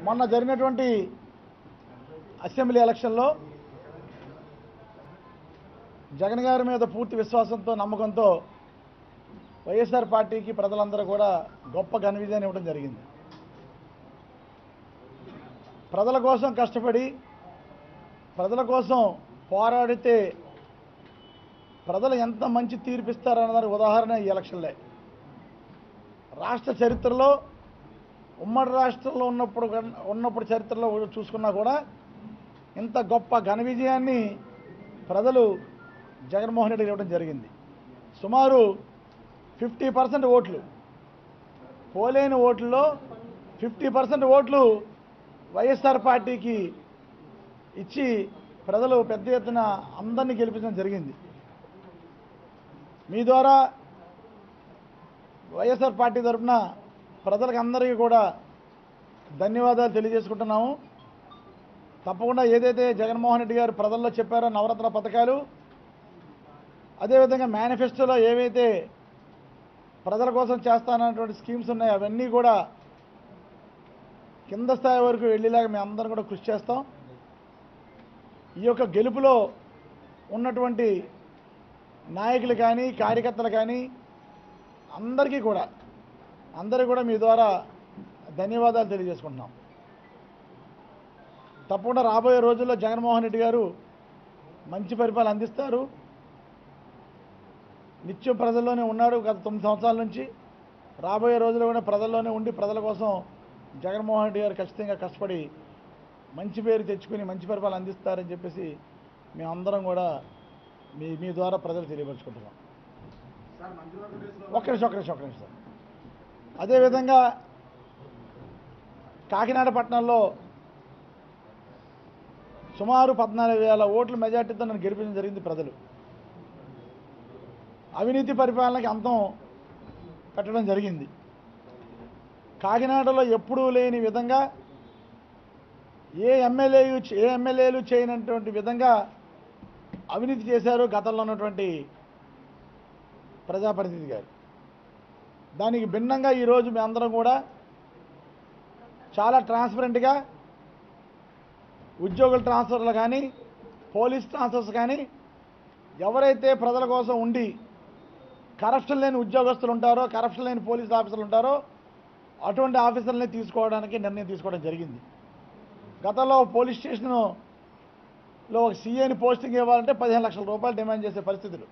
మొన్న జరిగినటువంటి అసెంబ్లీ ఎలక్షన్లో జగన్ గారి మీద పూర్తి విశ్వాసంతో నమ్మకంతో వైఎస్ఆర్ పార్టీకి ప్రజలందరూ కూడా గొప్ప ఘన విజయాన్ని ఇవ్వడం జరిగింది ప్రజల కోసం కష్టపడి ప్రజల కోసం పోరాడితే ప్రజలు ఎంత మంచి తీర్పిస్తారన్నదానికి ఉదాహరణ ఈ ఎలక్షన్లే రాష్ట్ర చరిత్రలో ఉమ్మడి రాష్ట్రంలో ఉన్నప్పుడు కన్- ఉన్నప్పుడు చరిత్రలో చూసుకున్నా కూడా ఇంత గొప్ప ఘన విజయాన్ని ప్రజలు జగన్మోహన్ రెడ్డికి ఇవ్వడం జరిగింది సుమారు ఫిఫ్టీ పర్సెంట్ ఓట్లు పోలేని ఓట్లలో ఫిఫ్టీ పర్సెంట్ ఓట్లు వైఎస్ఆర్ పార్టీకి ఇచ్చి ప్రజలు పెద్ద ఎత్తున అందరినీ గెలిపించడం జరిగింది మీ ద్వారా వైఎస్ఆర్ పార్టీ తరఫున ప్రజలకు అందరికీ కూడా ధన్యవాదాలు తెలియజేసుకుంటున్నాము తప్పకుండా ఏదైతే జగన్మోహన్ రెడ్డి గారు ప్రజల్లో చెప్పారో నవరత్న పథకాలు అదేవిధంగా మేనిఫెస్టోలో ఏవైతే ప్రజల కోసం చేస్తానన్నటువంటి స్కీమ్స్ ఉన్నాయో అవన్నీ కూడా కింద స్థాయి వరకు వెళ్ళేలాగా మేము అందరం కూడా కృషి చేస్తాం ఈ యొక్క గెలుపులో ఉన్నటువంటి నాయకులు కానీ కార్యకర్తలు కానీ అందరికీ కూడా అందరికీ కూడా మీ ద్వారా ధన్యవాదాలు తెలియజేసుకుంటున్నాం తప్పకుండా రాబోయే రోజుల్లో జగన్మోహన్ రెడ్డి గారు మంచి పరిపాలన అందిస్తారు నిత్యం ప్రజల్లోనే ఉన్నాడు గత తొమ్మిది సంవత్సరాల నుంచి రాబోయే రోజుల్లో కూడా ప్రజల్లోనే ఉండి ప్రజల కోసం జగన్మోహన్ రెడ్డి గారు ఖచ్చితంగా కష్టపడి మంచి పేరు తెచ్చుకుని మంచి పరిపాలన అందిస్తారని చెప్పేసి మేమందరం కూడా మీ మీ ద్వారా ప్రజలు తెలియపరుచుకుంటున్నాం ఒక్క నిమిషం ఒక్క నిమిషం ఒక్క నిమిషం సార్ అదేవిధంగా కాకినాడ పట్టణంలో సుమారు పద్నాలుగు వేల ఓట్ల మెజార్టీతో నన్ను గెలిపించడం జరిగింది ప్రజలు అవినీతి పరిపాలనకి అంతం పెట్టడం జరిగింది కాకినాడలో ఎప్పుడూ లేని విధంగా ఏ ఎమ్మెల్యే ఏ ఎమ్మెల్యేలు చేయనటువంటి విధంగా అవినీతి చేశారు గతంలో ఉన్నటువంటి ప్రజాప్రతినిధి గారు దానికి భిన్నంగా ఈరోజు మీ అందరం కూడా చాలా ట్రాన్స్పరెంట్గా ఉద్యోగుల ట్రాన్స్ఫర్లు కానీ పోలీస్ ట్రాన్స్ఫర్స్ కానీ ఎవరైతే ప్రజల కోసం ఉండి కరప్షన్ లేని ఉద్యోగస్తులు ఉంటారో కరప్షన్ లేని పోలీస్ ఆఫీసర్లు ఉంటారో అటువంటి ఆఫీసర్లని తీసుకోవడానికి నిర్ణయం తీసుకోవడం జరిగింది గతంలో పోలీస్ స్టేషన్లో ఒక సీఏని పోస్టింగ్ ఇవ్వాలంటే పదిహేను లక్షల రూపాయలు డిమాండ్ చేసే పరిస్థితులు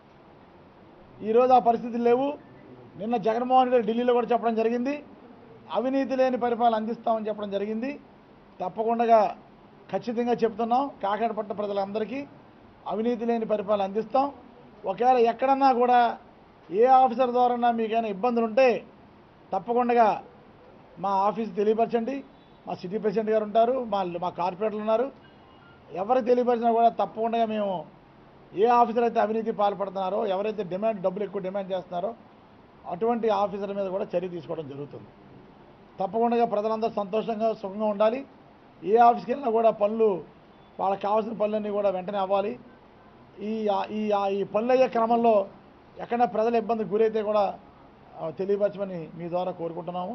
ఈరోజు ఆ పరిస్థితులు లేవు నిన్న జగన్మోహన్ రెడ్డి ఢిల్లీలో కూడా చెప్పడం జరిగింది అవినీతి లేని పరిపాలన అందిస్తామని చెప్పడం జరిగింది తప్పకుండా ఖచ్చితంగా చెప్తున్నాం కాకినాడ పట్టణ ప్రజలందరికీ అవినీతి లేని పరిపాలన అందిస్తాం ఒకవేళ ఎక్కడన్నా కూడా ఏ ఆఫీసర్ ద్వారా మీకైనా ఇబ్బందులు ఉంటే తప్పకుండా మా ఆఫీస్ తెలియపరచండి మా సిటీ ప్రెసిడెంట్ గారు ఉంటారు మా మా కార్పొరేటర్లు ఉన్నారు ఎవరికి తెలియపరిచినా కూడా తప్పకుండా మేము ఏ ఆఫీసర్ అయితే అవినీతి పాల్పడుతున్నారో ఎవరైతే డిమాండ్ డబ్బులు ఎక్కువ డిమాండ్ చేస్తున్నారో అటువంటి ఆఫీసర్ మీద కూడా చర్య తీసుకోవడం జరుగుతుంది తప్పకుండా ప్రజలందరూ సంతోషంగా సుఖంగా ఉండాలి ఏ ఆఫీస్కి వెళ్ళినా కూడా పనులు వాళ్ళకి కావాల్సిన పనులన్నీ కూడా వెంటనే అవ్వాలి ఈ ఈ ఈ పనులు అయ్యే క్రమంలో ఎక్కడైనా ప్రజల ఇబ్బందికి గురైతే కూడా ఆ, తెలియపరచమని మీ ద్వారా కోరుకుంటున్నాము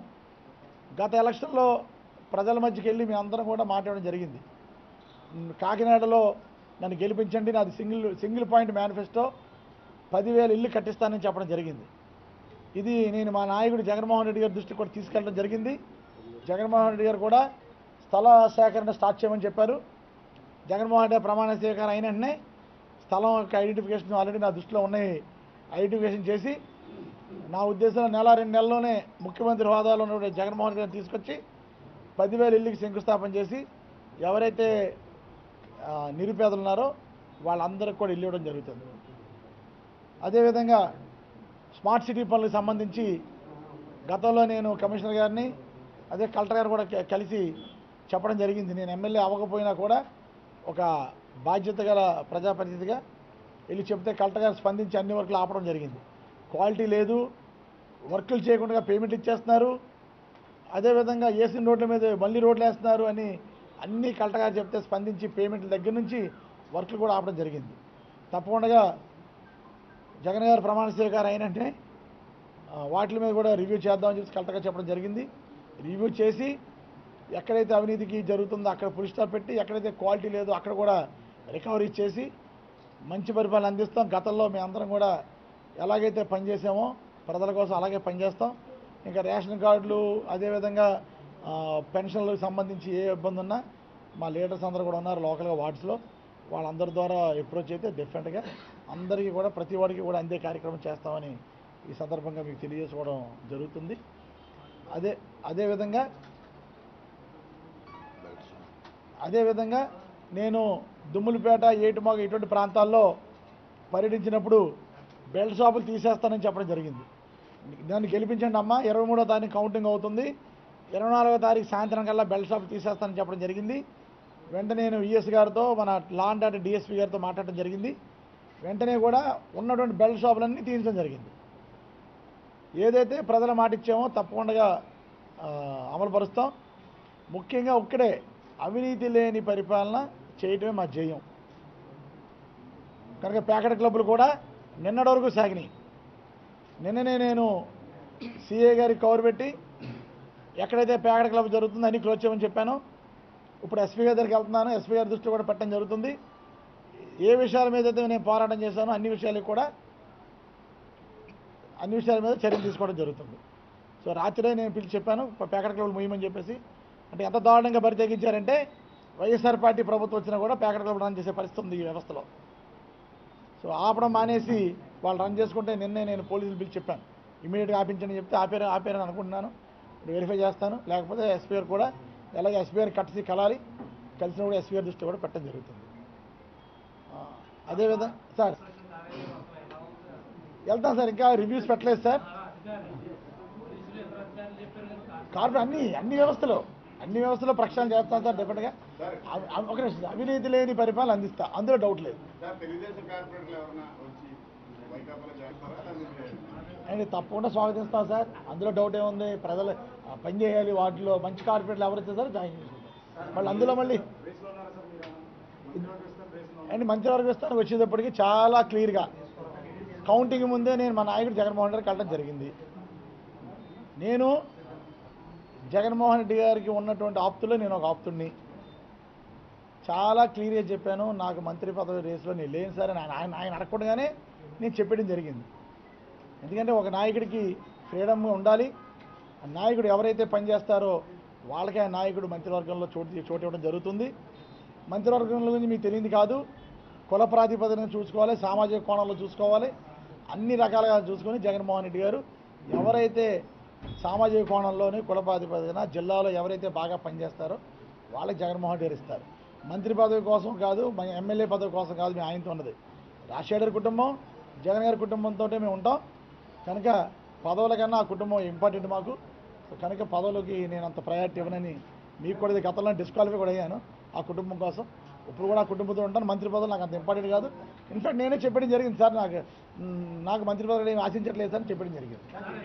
గత ఎలక్షన్లో ప్రజల మధ్యకి వెళ్ళి మీ అందరం కూడా మాట్లాడడం జరిగింది ఉమ్, కాకినాడలో నన్ను గెలిపించండి నాది సింగిల్ సింగిల్ పాయింట్ మేనిఫెస్టో పదివేల ఇల్లు కట్టిస్తానని చెప్పడం జరిగింది ఇది నేను మా నాయకుడు జగన్మోహన్ రెడ్డి గారి దృష్టికి కూడా తీసుకెళ్ళడం జరిగింది జగన్మోహన్ రెడ్డి గారు కూడా స్థల సేకరణ స్టార్ట్ చేయమని చెప్పారు జగన్మోహన్ రెడ్డి గారు ప్రమాణ స్వీకారం అయిన వెంటనే స్థలం యొక్క ఐడెంటిఫికేషన్ ఆల్రెడీ నా దృష్టిలో ఉన్నాయి ఐడెంటిఫికేషన్ చేసి నా ఉద్దేశంలో నెల రెండు నెలల్లోనే ముఖ్యమంత్రి హోదాలో ఉన్నటువంటి జగన్మోహన్ రెడ్డి గారిని తీసుకొచ్చి పదివేల ఇల్లుకి శంకుస్థాపన చేసి ఎవరైతే ఆ, నిరుపేదలు ఉన్నారో వాళ్ళందరికీ కూడా ఇల్లు ఇవ్వడం జరుగుతుంది అదేవిధంగా స్మార్ట్ సిటీ పనులకు సంబంధించి గతంలో నేను కమిషనర్ గారిని అదే కలెక్టర్ గారు కూడా క- కలిసి చెప్పడం జరిగింది నేను ఎమ్మెల్యే అవ్వకపోయినా కూడా ఒక బాధ్యత గల ప్రజాప్రతినిధిగా వెళ్ళి చెప్తే కలెక్టర్ గారు స్పందించి అన్ని వర్కులు ఆపడం జరిగింది క్వాలిటీ లేదు వర్కులు చేయకుండా పేమెంట్ ఇచ్చేస్తున్నారు అదేవిధంగా వేసిన రోడ్ల మీద మళ్ళీ రోడ్లు వేస్తున్నారు అని అన్ని కలెక్టర్ గారు చెప్తే స్పందించి పేమెంట్ల దగ్గర నుంచి వర్కులు కూడా ఆపడం జరిగింది తప్పకుండా జగన్ గారు ప్రమాణ స్వీకారం అయినంటే వాటి మీద కూడా రివ్యూ చేద్దామని చెప్పి కలెక్టర్ గారు చెప్పడం జరిగింది రివ్యూ చేసి ఎక్కడైతే అవినీతికి జరుగుతుందో అక్కడ పులి స్టాప్ పెట్టి ఎక్కడైతే క్వాలిటీ లేదో అక్కడ కూడా రికవరీ చేసి మంచి పరిపాలన అందిస్తాం గతంలో మేము అందరం కూడా ఎలాగైతే పనిచేసామో ప్రజల కోసం అలాగే పనిచేస్తాం ఇంకా రేషన్ కార్డులు అదేవిధంగా ఆ, పెన్షన్లకు సంబంధించి ఏ ఇబ్బంది ఉన్నా మా లీడర్స్ అందరూ కూడా ఉన్నారు లోకల్గా వార్డ్స్లో వాళ్ళందరి ద్వారా అప్రోచ్ అయితే డెఫినెట్గా అందరికీ కూడా ప్రతి వాడికి కూడా అందే కార్యక్రమం చేస్తామని ఈ సందర్భంగా మీకు తెలియజేసుకోవడం జరుగుతుంది అదే అదేవిధంగా అదేవిధంగా నేను దుమ్ములపేట ఏటుమాగ ఇటువంటి ప్రాంతాల్లో పర్యటించినప్పుడు బెల్ట్ షాపులు తీసేస్తానని చెప్పడం జరిగింది నన్ను గెలిపించండి అమ్మా ఇరవై మూడో తారీఖు కౌంటింగ్ అవుతుంది ఇరవై నాలుగో తారీఖు సాయంత్రం కల్లా బెల్ట్ షాప్ తీసేస్తానని చెప్పడం జరిగింది వెంటనే నేను ఈఎస్ గారితో మన లాండ్ ఆర్డర్ డిఎస్పీ గారితో మాట్లాడడం జరిగింది వెంటనే కూడా ఉన్నటువంటి బెల్ట్ షాపులన్నీ తీయించడం జరిగింది ఏదైతే ప్రజల మాట ఇచ్చామో తప్పకుండా ఆ, అమలుపరుస్తాం ముఖ్యంగా ఒక్కడే అవినీతి లేని పరిపాలన చేయటమే మా జయం కనుక ప్యాకెట్ క్లబ్బులు కూడా నిన్నటి వరకు సాగినాయి నిన్ననే నేను సిఏ గారికి కవర్ పెట్టి ఎక్కడైతే ప్యాకెట్ క్లబ్ జరుగుతుందో అన్ని క్లోజ్ చేయమని చెప్పాను ఇప్పుడు ఎస్పీ గారి దగ్గరికి వెళ్తున్నాను ఎస్పీ గారి దృష్టి కూడా పెట్టడం జరుగుతుంది ఏ విషయాల మీద అయితే నేను పోరాటం చేశానో అన్ని విషయాలకు కూడా అన్ని విషయాల మీద చర్యలు తీసుకోవడం జరుగుతుంది సో రాత్రే నేను పిలిచి చెప్పాను ప్యాకెట్ క్లబ్లు ముయ్యమని చెప్పేసి అంటే ఎంత దారుణంగా బరి తెగించారంటే వైఎస్ఆర్ పార్టీ ప్రభుత్వం వచ్చినా కూడా ప్యాకెట్ క్లబ్ రన్ చేసే పరిస్థితి ఉంది ఈ వ్యవస్థలో సో ఆపడం మానేసి వాళ్ళు రన్ చేసుకుంటే నిన్నే నేను పోలీసులు పిలిచి చెప్పాను ఇమీడియట్గా ఆపించండి చెప్తే ఆపారు ఆపారని అనుకుంటున్నాను ఇప్పుడు వెరిఫై చేస్తాను లేకపోతే ఎస్పీ గారు కూడా ఎలాగే ఎస్పీ గారు కట్టిసి కలాలి కలిసిన కూడా ఎస్పీ గారి దృష్టి కూడా పెట్టడం జరుగుతుంది ఆ, అదేవిధంగా సార్ వెళ్తాం సార్ ఇంకా రివ్యూస్ పెట్టలేదు సార్ కార్పొరేట్ అన్ని అన్ని వ్యవస్థలో అన్ని వ్యవస్థలో ప్రక్షాళన చేస్తాం సార్ డెఫినెట్గా అవి- అవి- ఒక నిమిషం అవినీతి లేని పరిపాలన అందిస్తా అందులో డౌట్ లేదు సార్ తెలుగుదేశం కార్పొరేటర్లు ఎవరన్నా వచ్చి వైకాపాలో చేస్తారా లేదంటే అండ్ తప్పకుండా స్వాగతిస్తాం సార్ అందులో డౌట్ ఏముంది ప్రజలు ఆ, పని చేయాలి వాటిలో మంచి కార్పొరేట్లు ఎవరు వచ్చేసారో జాయిన్ చేసుకుంటాం మళ్ళీ అందులో మళ్ళీ అండ్ మంచి వరకు ఇస్తాను వచ్చేటప్పటికి చాలా క్లియర్గా కౌంటింగ్ ముందే నేను మా నాయకుడు జగన్మోహన్ రెడ్డి కలటం జరిగింది నేను జగన్మోహన్ రెడ్డి గారికి ఉన్నటువంటి ఆప్తుల్లో నేను ఒక ఆప్తుడిని చాలా క్లియర్గా చెప్పాను నాకు మంత్రి పదవి రేసులో నేను లేను సార్ అని ఆయన ఆయన ఆయన అడగకుండానే నేను చెప్పడం జరిగింది ఎందుకంటే ఒక నాయకుడికి ఫ్రీడమ్ ఉండాలి ఆ నాయకుడు ఎవరైతే పనిచేస్తారో వాళ్ళకే ఆ నాయకుడు మంత్రివర్గంలో చోటు చోటు ఇవ్వడం జరుగుతుంది మంత్రివర్గం గురించి మీకు తెలియంది కాదు కుల ప్రాతిపదికన చూసుకోవాలి సామాజిక కోణంలో చూసుకోవాలి అన్ని రకాలుగా చూసుకొని జగన్మోహన్ రెడ్డి గారు ఎవరైతే సామాజిక కోణంలోని కుల ప్రాతిపదికన జిల్లాలో ఎవరైతే బాగా పనిచేస్తారో వాళ్ళకి జగన్మోహన్ రెడ్డి గారు ఇస్తారు మంత్రి పదవి కోసం కాదు మన ఎమ్మెల్యే పదవి కోసం కాదు మేము ఆయనతో ఉన్నది రాజశేఖర్ కుటుంబం జగన్ గారి కుటుంబంతో మేము ఉంటాం కనుక పదవుల కన్నా ఆ కుటుంబం ఇంపార్టెంట్ మాకు సో కనుక పదవులకి నేను అంత ప్రయారిటీ ఇవ్వనని మీకు కూడా ఇది గతంలో డిస్క్వాలిఫై కూడా అయ్యాను ఆ కుటుంబం కోసం ఇప్పుడు కూడా ఆ కుటుంబంతో ఉంటాను మంత్రి పదవులు నాకు అంత ఇంపార్టెంట్ కాదు ఇన్ఫాక్ట్ నేనే చెప్పడం జరిగింది సార్ నాకు మ్, నాకు మంత్రి పదవులు ఏమి ఆశించట్లేదు సార్ అని చెప్పడం జరిగింది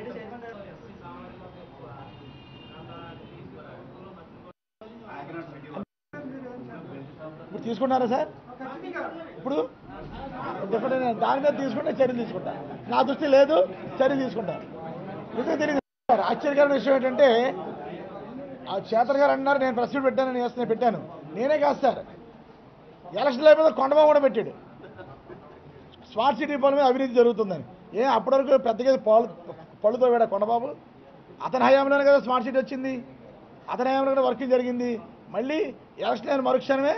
ఇప్పుడు తీసుకున్నారా సార్ ఇప్పుడు డెఫినెట్ నేను దాని మీద తీసుకుంటే చర్య తీసుకుంటా నా దృష్టి లేదు చర్య తీసుకుంటా ఎందుకు తెలియదు సార్ ఆశ్చర్యకరమైన విషయం ఏంటంటే ఆ చేతన్ గారు అన్నారు నేను ప్రెస్ మీట్ పెట్టాను నేను వేస్తున్నా పెట్టాను నేనే కాదు సార్ ఎలక్షన్ అయిపోతే కొండబాబు కూడా పెట్టాడు స్మార్ట్ సిటీ పనుల మీద అవినీతి జరుగుతుందని ఏ అప్పటి వరకు పెద్దగా పాలు పళ్ళుతో వేడా కొండబాబు అతని హయాంలోనే కదా స్మార్ట్ సిటీ వచ్చింది అతని హయాంలో కూడా వర్కింగ్ జరిగింది మళ్ళీ ఎలక్షన్ అయిన మరుక్షణమే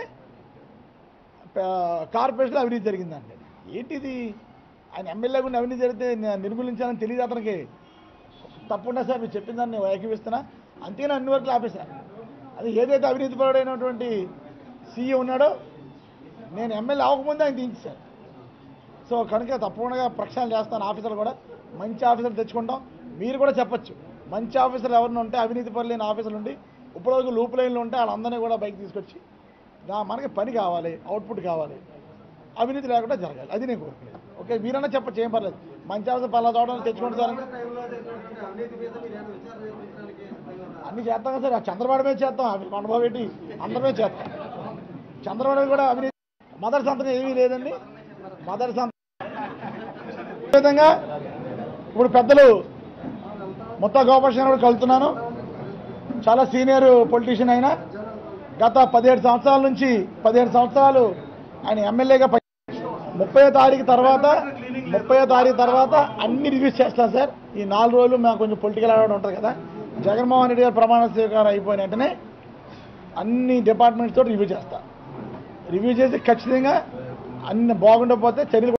ప- కార్పొరేషన్లో అవినీతి జరిగిందండి ఏంటిది ఆయన ఎమ్మెల్యే గురించి అవినీతి జరిగితే ని- నిర్మూలించాలని తెలియదు అతనికి తప్పకుండా సార్ మీరు చెప్పిన దాన్ని నేను ఏకీవిస్తున్నా అంతేనా అన్ని వరకు ఆపేశాను అది ఏదైతే అవినీతి పరుడైనటువంటి సీఈ ఉన్నాడో నేను ఎమ్మెల్యే అవ్వకముందే ఆయన దించాను సో కనుక తప్పకుండా ప్రక్షాళన చేస్తాను ఆఫీసర్లు కూడా మంచి ఆఫీసర్లు తెచ్చుకుంటాం మీరు కూడా చెప్పొచ్చు మంచి ఆఫీసర్లు ఎవరిని ఉంటే అవినీతి పరులైన ఆఫీసర్లు ఉండి ఇప్పటివరకు లూప్ లైన్లు ఉంటే వాళ్ళందరినీ కూడా బయట తీసుకొచ్చి దా- మనకి పని కావాలి అవుట్పుట్ కావాలి అవినీతి లేకుండా జరగాలి అది నేను కోరుకునేది ఓకే మీరన్నా చెప్పచ్చు ఏం పర్లేదు మంచి ఆఫీసర్ పలా చోట తెచ్చుకోండి సార్ అని. అవినీతి మీద మీరు ఏమైనా విచారణ చేయించడానికి అన్ని చేస్తాం కదా సార్ ఆ చంద్రబాబు మీద చేస్తాం అవి కొండబాబు పెట్టి అందరి మీద చేస్తాం చంద్రబాబు మీద కూడా అవినీతి మదర్ సంతకం ఏమీ లేదండి మదర్ సంతకం ఈ విధంగా ఇప్పుడు పెద్దలు మొత్తం గోపాలకృష్ణ కూడా కలుతున్నాను చాలా సీనియర్ పొలిటీషియన్ అయినా గత పదిహేడు సంవత్సరాల నుంచి పదిహేడు సంవత్సరాలు ఆయన ఎమ్మెల్యేగా పని ముప్పై తారీఖు తర్వాత ముప్పై తారీఖు తర్వాత అన్ని రివ్యూస్ చేస్తాం సార్ ఈ నాలుగు రోజులు మాకు కొంచెం పొలిటికల్ అలవాటు ఉంటుంది కదా జగన్మోహన్ రెడ్డి గారు ప్రమాణ స్వీకారం అయిపోయిన వెంటనే అన్ని డిపార్ట్మెంట్స్ తోటి రివ్యూ చేస్తా రివ్యూ చేసి ఖచ్చితంగా అన్ని బాగుండకపోతే చర్యలు